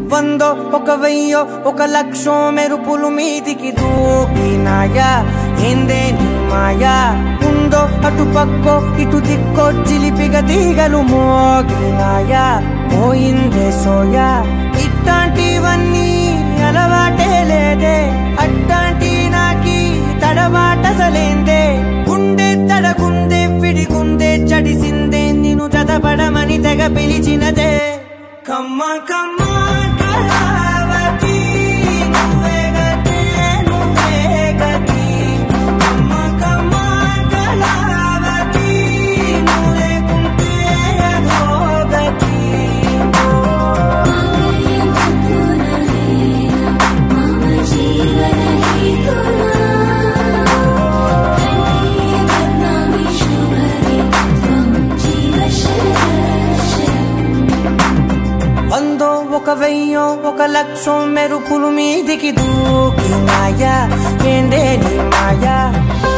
వందో ఒక వెయ్యో ఒక లక్షో మెరుపులు మీదికి దూకినాయా ఏందే నీ మాయా ఉందో అటు పక్కో ఇటు దిక్కో చిలిపిగ తీగలు మోగినాయా పోయిందే సోయా ఇట్లాంటివన్నీ అలవాటే లేదే అట్లాంటి నాకి తడబాటసలేందే గుండె తడగుందే విడిగుందే చడిసిందే నిన్ను చదపడమని తెగ పిలిచినదే కమ్మ కమ్మ కళావతి నువ్వే గతే నువ్వే గతి కమ్మ కమ్మ కళావతి నువ్వు లేకుంటే అదో గతి మమ జీవన హేతునా కంఠే బద్నామి శుభరే త్వం జీవ వందో ఒక వెయ్యో ఒక లక్షం మెరుపులు మీదికి దూకినాయా ఏందే నీ మాయా